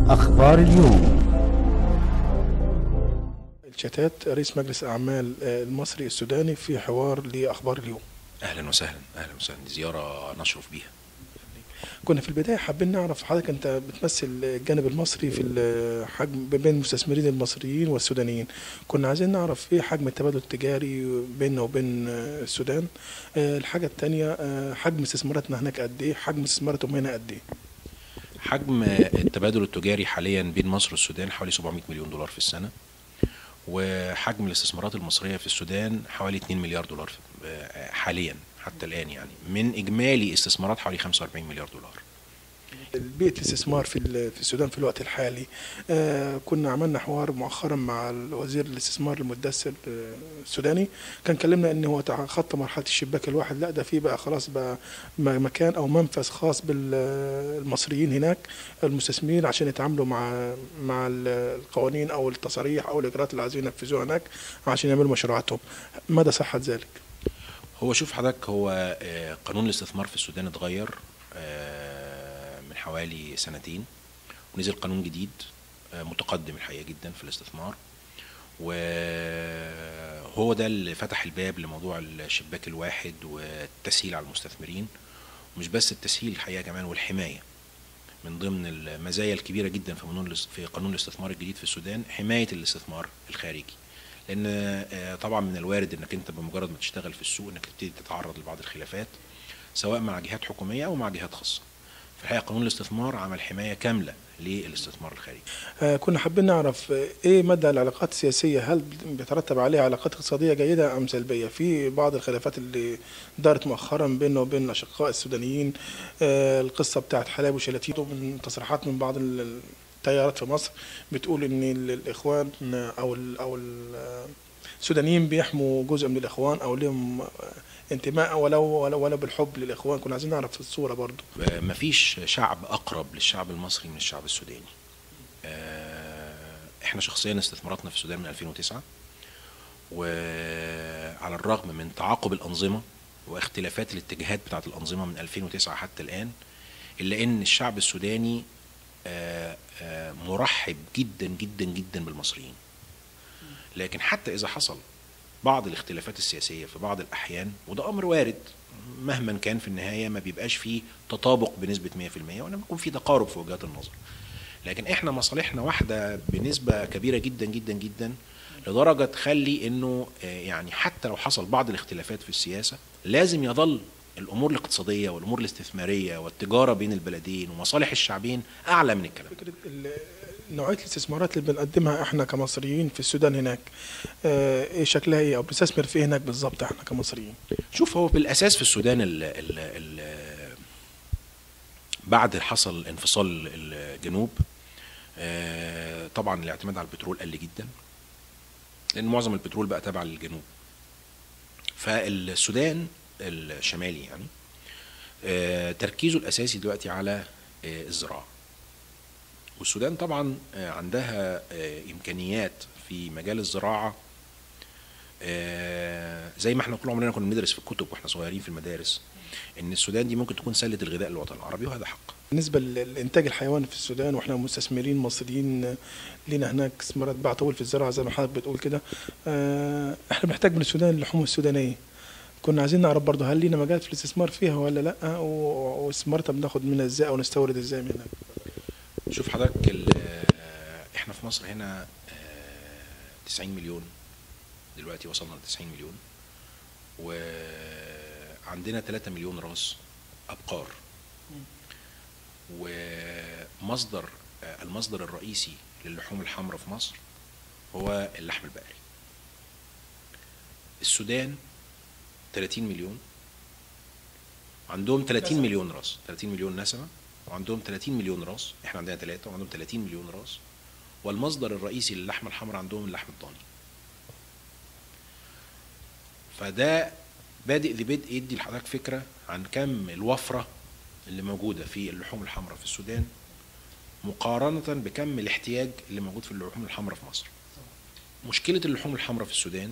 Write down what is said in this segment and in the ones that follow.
أخبار اليوم الشتات رئيس مجلس اعمال آه، المصري السوداني في حوار لاخبار اليوم اهلا وسهلا اهلا وسهلا دي زياره نشرف بيها كنا في البدايه حابين نعرف حضرتك انت بتمثل الجانب المصري في الحجم بين المستثمرين المصريين والسودانيين كنا عايزين نعرف ايه حجم التبادل التجاري بيننا وبين آه، السودان آه، الحاجه الثانيه حجم استثماراتنا هناك قد ايه حجم استثماراتهم هنا قد ايه حجم التبادل التجاري حاليا بين مصر والسودان حوالي 700 مليون دولار في السنه وحجم الاستثمارات المصريه في السودان حوالي 2 مليار دولار آه، حاليا حتى الان يعني من اجمالي استثمارات حوالي 45 مليار دولار بيئة الاستثمار في ال- في السودان في الوقت الحالي آه كنا عملنا حوار مؤخرا مع وزير الاستثمار المدثر آه، السوداني كان كلمنا ان هو تخطى مرحله الشباك الواحد لا ده في بقى خلاص بقى م- مكان او منفذ خاص بالمصريين هناك المستثمرين عشان يتعاملوا مع مع ال- القوانين او التصاريح او الاجراءات اللي عايزين ينفذوها هناك عشان يعملوا مشروعاتهم مدى صحه ذلك هو شوف حضرتك هو آه، قانون الاستثمار في السودان اتغير آه، من حوالي سنتين ونزل قانون جديد آه، متقدم الحقيقه جدا في الاستثمار وهو ده اللي فتح الباب لموضوع الشباك الواحد والتسهيل على المستثمرين مش بس التسهيل الحقيقه كمان والحمايه من ضمن المزايا الكبيره جدا في قانون في قانون الاستثمار الجديد في السودان حمايه الاستثمار الخارجي لان آه، طبعا من الوارد انك انت بمجرد ما تشتغل في السوق انك تبتدي تتعرض لبعض الخلافات سواء مع جهات حكوميه او مع جهات خاصه في الحقيقه قانون الاستثمار عمل حمايه كامله للاستثمار الخارجي آه، كنا حابين نعرف آه، ايه مدى العلاقات السياسيه هل بيترتب عليها علاقات اقتصاديه جيده ام سلبيه في بعض الخلافات اللي دارت مؤخرا بيننا وبين الاشقاء السودانيين آه، القصه بتاعت حلاب وشلاتين من تصريحات من بعض ال- التيارات في مصر بتقول ان ال- الاخوان او ال او ال- السودانيين بيحموا جزء من الاخوان او لهم آه، انتماء ولو ولو, ولو بالحب للاخوان كنا عايزين نعرف الصوره برضو آه، مفيش شعب اقرب للشعب المصري من الشعب السوداني آه، احنا شخصيا استثماراتنا في السودان من 2009 وعلى الرغم من تعاقب الانظمه واختلافات الاتجاهات بتاعت الانظمه من 2009 حتى الان الا ان الشعب السوداني آه، آه، مرحب جدا جدا جدا بالمصريين لكن حتى اذا حصل بعض الاختلافات السياسيه في بعض الاحيان وده امر وارد مهما كان في النهايه ما بيبقاش فيه تطابق بنسبه 100% وانما بيكون في تقارب في وجهات النظر لكن احنا مصالحنا واحده بنسبه كبيره جدا جدا جدا لدرجه تخلي انه آه، يعني حتى لو حصل بعض الاختلافات في السياسه لازم يظل الامور الاقتصاديه والامور الاستثماريه والتجاره بين البلدين ومصالح الشعبين اعلى من الكلام فكرة ال- نوعية الاستثمارات اللي بنقدمها احنا كمصريين في السودان هناك اه ايه شكلها ايه او بنستثمر في إيه هناك بالظبط احنا كمصريين شوف هو بالاساس في السودان ال ال ال بعد حصل انفصال الجنوب آه، طبعا الاعتماد على البترول قل جدا لان معظم البترول بقى تابع للجنوب فالسودان الشمالي يعني آه، تركيزه الاساسي دلوقتي على آه، الزراعه والسودان طبعا آه، عندها آه، امكانيات في مجال الزراعه آه، زي ما احنا طول عمرنا كنا بندرس في الكتب واحنا صغيرين في المدارس ان السودان دي ممكن تكون سله الغذاء للوطن العربي وهذا حق بالنسبة للإنتاج الحيواني في السودان واحنا مستثمرين مصريين آه، لينا هناك استثمارات باع طول في الزراعة زي ما حضرتك بتقول كده اه احنا بنحتاج من السودان اللحوم السودانية كنا عايزين نعرف برضه هل لينا مجال في الاستثمار فيها ولا لا و- واستثماراتها بناخد منها ازاي او نستورد ازاي منها شوف حضرتك ال- آه، احنا في مصر هنا آه، 90 مليون دلوقتي وصلنا ل 90 مليون وعندنا 3 مليون راس ابقار ومصدر آه، المصدر الرئيسي للحوم الحمراء في مصر هو اللحم البقري السودان 30 مليون عندهم 30 مليون راس 30 مليون نسمه وعندهم 30 مليون راس احنا عندنا ثلاثة وعندهم 30 مليون راس والمصدر الرئيسي للحم الحمراء عندهم اللحم الضاني فده بادئ لبدء يدي لحضرتك فكرة عن كم الوفرة اللي موجودة في اللحوم الحمراء في السودان مقارنة بكم الاحتياج اللي موجود في اللحوم الحمراء في مصر مشكلة اللحوم الحمراء في السودان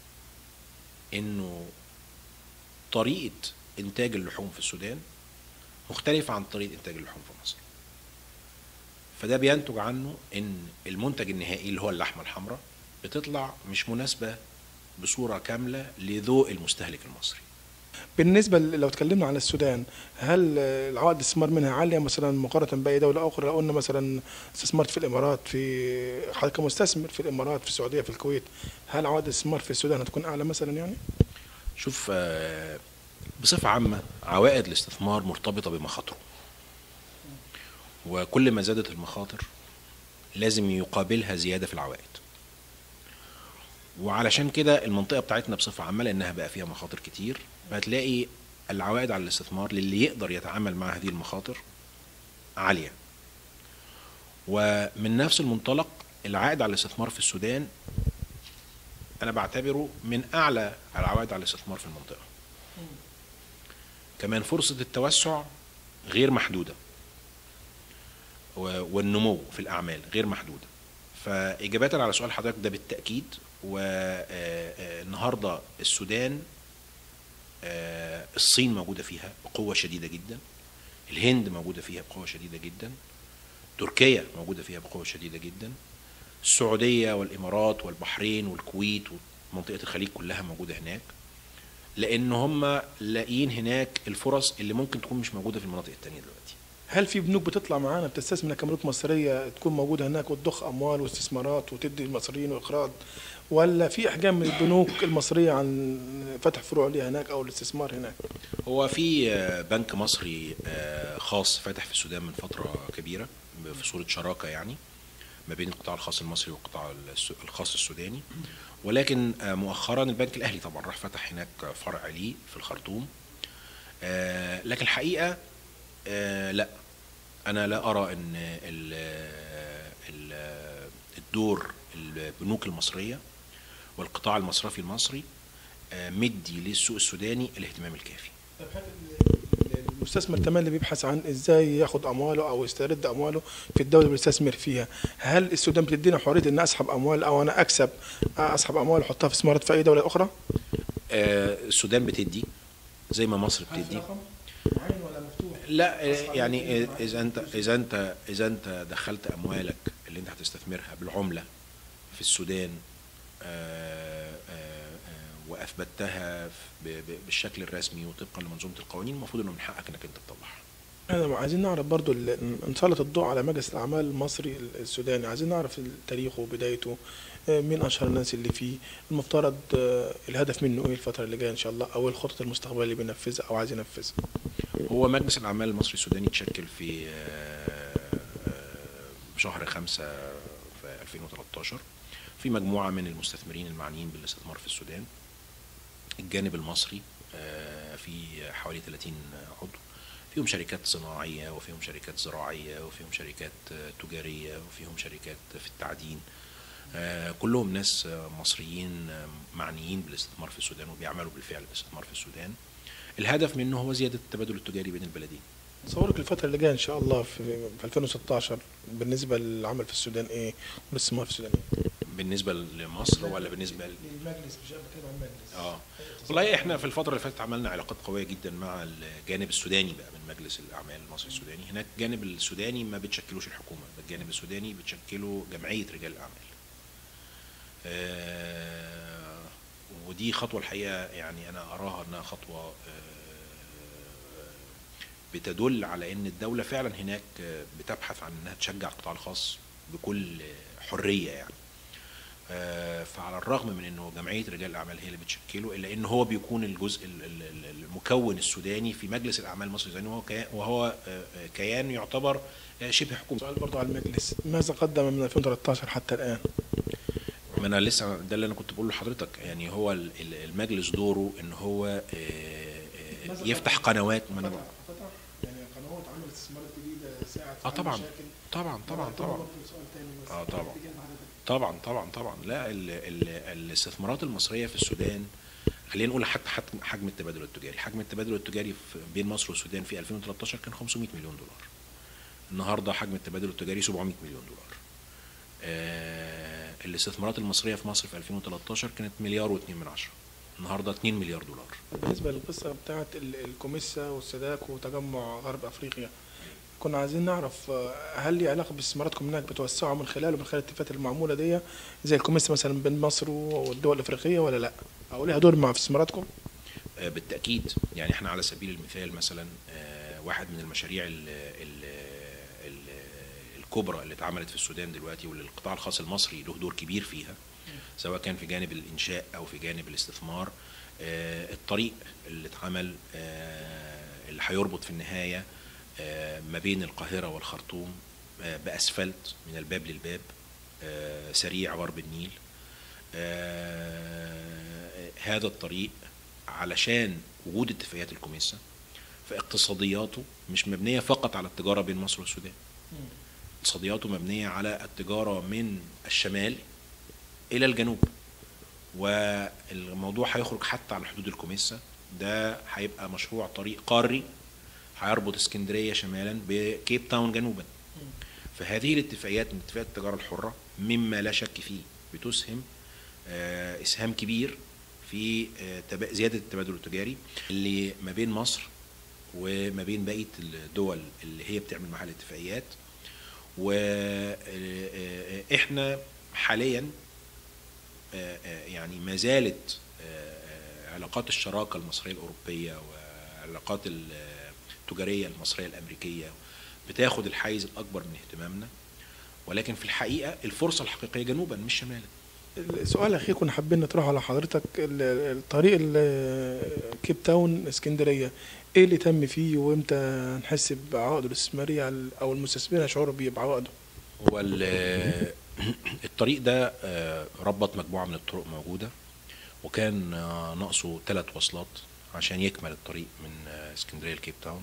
انه طريقة انتاج اللحوم في السودان مختلفة عن طريقة انتاج اللحوم في مصر فده بينتج عنه ان المنتج النهائي اللي هو اللحمه الحمراء بتطلع مش مناسبه بصوره كامله لذوق المستهلك المصري بالنسبة ل- لو اتكلمنا عن السودان هل آه، العوائد الاستثمار منها عالية مثلا مقارنة بأي دولة أخرى لو قلنا مثلا استثمرت في الإمارات في حضرتك كمستثمر في الإمارات في السعودية في الكويت هل عوائد الاستثمار في السودان هتكون أعلى مثلا يعني؟ شوف آه، بصفة عامة عوائد الاستثمار مرتبطة بمخاطره وكل ما زادت المخاطر لازم يقابلها زيادة في العوائد وعلشان كده المنطقة بتاعتنا بصفة عامة لأنها بقى فيها مخاطر كتير هتلاقي العوائد على الاستثمار للي يقدر يتعامل مع هذه المخاطر عالية ومن نفس المنطلق العائد على الاستثمار في السودان انا بعتبره من اعلى العوائد على الاستثمار في المنطقه كمان فرصه التوسع غير محدوده و- والنمو في الاعمال غير محدوده فاجابه على سؤال حضرتك ده بالتاكيد والنهارده السودان آه، الصين موجوده فيها بقوه شديده جدا الهند موجوده فيها بقوه شديده جدا تركيا موجوده فيها بقوه شديده جدا السعوديه والامارات والبحرين والكويت ومنطقه الخليج كلها موجوده هناك لان هم لاقيين هناك الفرص اللي ممكن تكون مش موجوده في المناطق التانية دلوقتي هل في بنوك بتطلع معانا بتستثمر كبنوك مصرية تكون موجودة هناك وتضخ أموال واستثمارات وتدي المصريين وإقراض ولا في إحجام من البنوك المصرية عن فتح فروع ليها هناك أو الاستثمار هناك؟ هو في آه، بنك مصري آه، خاص فاتح في السودان من فتره كبيره في صوره شراكه يعني ما بين القطاع الخاص المصري والقطاع الس- الخاص السوداني ولكن آه، مؤخرا البنك الاهلي طبعا راح فتح هناك فرع ليه في الخرطوم آه، لكن الحقيقه آه، لا انا لا ارى ان ال- ال- الدور البنوك المصريه والقطاع المصرفي المصري آه، مدي للسوق السوداني الاهتمام الكافي المستثمر تمام اللي بيبحث عن ازاي ياخد امواله او يسترد امواله في الدوله اللي بيستثمر فيها هل السودان بتدينا حريه ان اسحب اموال او انا اكسب اسحب اموال واحطها في استثمارات في اي دوله اخرى آه، السودان بتدي زي ما مصر بتدي معين ولا مفتوح لا آه، يعني آه، اذا انت اذا انت اذا انت دخلت اموالك اللي انت هتستثمرها بالعمله في السودان آه، آه، آه، واثبتها ب- ب- بالشكل الرسمي وطبقا لمنظومه القوانين المفروض انه من حقك انك انت تطلعها انا عايزين نعرف برضو ال- نسلط الضوء على مجلس الاعمال المصري السوداني عايزين نعرف تاريخه وبدايته آه، مين اشهر الناس اللي فيه المفترض آه، الهدف منه ايه الفتره اللي جايه ان شاء الله او الخطط المستقبليه اللي بينفذها او عايز ينفذها هو مجلس الأعمال المصري السوداني تشكل في آه، آه، شهر خمسة في 2013 في مجموعة من المستثمرين المعنيين بالاستثمار في السودان الجانب المصري آه، في حوالي 30 عضو فيهم شركات صناعية وفيهم شركات زراعية وفيهم شركات آه، تجارية وفيهم شركات في التعدين آه، كلهم ناس آه، مصريين آه، معنيين بالاستثمار في السودان وبيعملوا بالفعل بالاستثمار في السودان الهدف منه هو زيادة التبادل التجاري بين البلدين تصورك الفتره اللي جايه ان شاء الله في في 2016 بالنسبه للعمل في السودان ايه والاستثمار في السودان ايه بالنسبة لمصر ولا بالنسبة ل... للمجلس مش بتكلم عن المجلس اه والله احنا في الفترة اللي فاتت عملنا علاقات قوية جدا مع الجانب السوداني بقى من مجلس الأعمال المصري السوداني هناك الجانب السوداني ما بتشكلوش الحكومة الجانب السوداني بتشكله جمعية رجال الأعمال آه ودي خطوة الحقيقة يعني أنا أراها أنها خطوة آه بتدل على أن الدولة فعلا هناك آه، بتبحث عن أنها تشجع القطاع الخاص بكل حرية يعني آه، فعلى الرغم من انه جمعيه رجال الاعمال هي اللي بتشكله الا ان هو بيكون الجزء ال- ال- ال- المكون السوداني في مجلس الاعمال المصري السوداني وهو كيان وهو آه، آه، كيان يعتبر آه، شبه حكومي سؤال برضو على المجلس ماذا قدم من 2013 حتى الان ما انا لسه ده اللي انا كنت بقوله لحضرتك يعني هو ال- ال- المجلس دوره ان هو آه، آه، يفتح قنوات ما أنا- يعني قنوات عمل استثمارات جديده ساعد اه طبعا طبعا طبعا طبعا اه طبعا طبعا طبعا طبعا لا ال ال الاستثمارات المصريه في السودان خلينا نقول حتى حجم- حجم التبادل التجاري حجم التبادل التجاري في بين مصر والسودان في 2013 كان 500 مليون دولار النهارده حجم التبادل التجاري 700 مليون دولار آه الاستثمارات المصريه في مصر في 2013 كانت مليار و2 من عشرة النهارده 2 مليار دولار بالنسبه للقصه بتاعت ال- الكوميسا والسداك وتجمع غرب افريقيا كنا عايزين نعرف آه، هل ليه علاقه باستثماراتكم هناك بتوسعوا من خلاله من خلال الاتفاقات المعموله دي زي الكوميس مثلا بين مصر والدول الافريقيه ولا لا؟ او ليها دور مع في استثماراتكم؟ آه، بالتاكيد يعني احنا على سبيل المثال مثلا آه، واحد من المشاريع ال ال ال الكبرى اللي اتعملت في السودان دلوقتي واللي القطاع الخاص المصري له دور كبير فيها سواء كان في جانب الانشاء او في جانب الاستثمار آه، الطريق اللي اتعمل آه، اللي هيربط في النهايه آه، ما بين القاهره والخرطوم آه، باسفلت من الباب للباب آه، سريع غرب النيل آه، هذا الطريق علشان وجود اتفاقيات الكوميسا فاقتصادياته مش مبنيه فقط على التجاره بين مصر والسودان اقتصادياته مبنيه على التجاره من الشمال الى الجنوب والموضوع هيخرج حتى على حدود الكوميسا ده هيبقى مشروع طريق قاري هيربط اسكندريه شمالا بكيب تاون جنوبا فهذه الاتفاقيات من اتفاقيات التجاره الحره مما لا شك فيه بتسهم آه، اسهام كبير في آه، تبا- زياده التبادل التجاري اللي ما بين مصر وما بين بقيه الدول اللي هي بتعمل معاها الاتفاقيات واحنا حاليا آه، آه، يعني ما زالت آه، آه، علاقات الشراكه المصريه الاوروبيه وعلاقات ال- آه، التجاريه المصريه الامريكيه بتاخد الحيز الاكبر من اهتمامنا ولكن في الحقيقه الفرصه الحقيقيه جنوبا مش شمالا السؤال الاخير كنا حابين نطرحه على حضرتك ال- الطريق ال- كيب تاون اسكندريه ايه اللي تم فيه وامتى نحس بعقده الاستثماري على- او المستثمرين هيشعروا بيه بعقده؟ هو ال- الطريق ده آه، ربط مجموعه من الطرق موجوده وكان آه، ناقصه ثلاث وصلات عشان يكمل الطريق من آه، اسكندريه لكيب تاون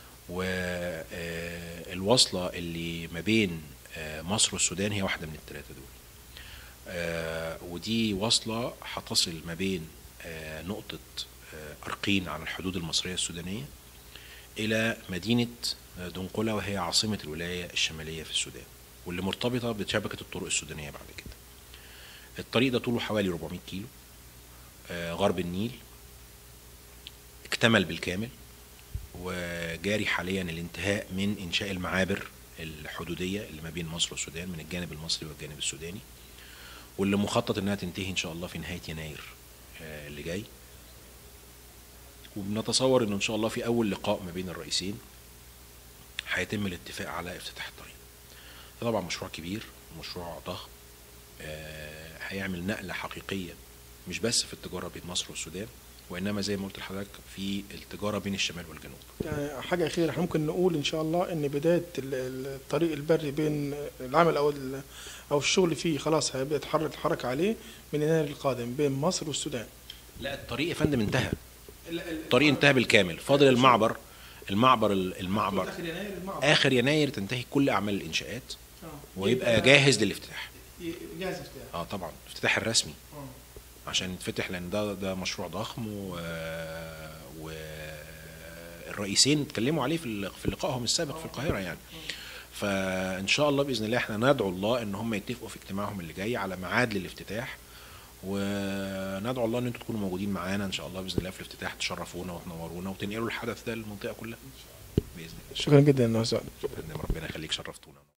والوصله اللي ما بين آه، مصر والسودان هي واحده من الثلاثه دول آه، ودي وصله هتصل ما بين آه، نقطه آه، ارقين على الحدود المصريه السودانيه الى مدينه آه، دنقله وهي عاصمه الولايه الشماليه في السودان واللي مرتبطه بشبكه الطرق السودانيه بعد كده. الطريق ده طوله حوالي 400 كيلو آه، غرب النيل اكتمل بالكامل وجاري حاليا الانتهاء من انشاء المعابر الحدوديه اللي ما بين مصر والسودان من الجانب المصري والجانب السوداني واللي مخطط انها تنتهي ان شاء الله في نهايه يناير آه، اللي جاي وبنتصور انه ان شاء الله في اول لقاء ما بين الرئيسين هيتم الاتفاق على افتتاح الطريق ده طبعا مشروع كبير مشروع ضخم آه، هيعمل نقله حقيقيه مش بس في التجاره بين مصر والسودان وانما زي ما قلت لحضرتك في التجاره بين الشمال والجنوب يعني حاجه اخيره احنا ممكن نقول ان شاء الله ان بدايه ال- ال- الطريق البري بين العمل او ال- او الشغل فيه خلاص هيبدا يتحرك الحركه عليه من يناير القادم بين مصر والسودان لا الطريق يا فندم انتهى الطريق انتهى بالكامل فاضل المعبر المعبر المعبر اخر يناير المعبر اخر يناير تنتهي كل اعمال الانشاءات آه. ويبقى يبقى- جاهز للافتتاح ي- جاهز افتتاح اه طبعا الافتتاح الرسمي آه. عشان يتفتح لان ده ده مشروع ضخم و و الرئيسين اتكلموا عليه في ال- في لقائهم السابق في القاهره يعني فان شاء الله باذن الله احنا ندعو الله ان هم يتفقوا في اجتماعهم اللي جاي على ميعاد للافتتاح وندعو الله ان انتم تكونوا موجودين معانا ان شاء الله باذن الله في الافتتاح تشرفونا وتنورونا وتنقلوا الحدث ده للمنطقه كلها باذن الله شكرا جدا يا استاذ شكرا ربنا يخليك شرفتونا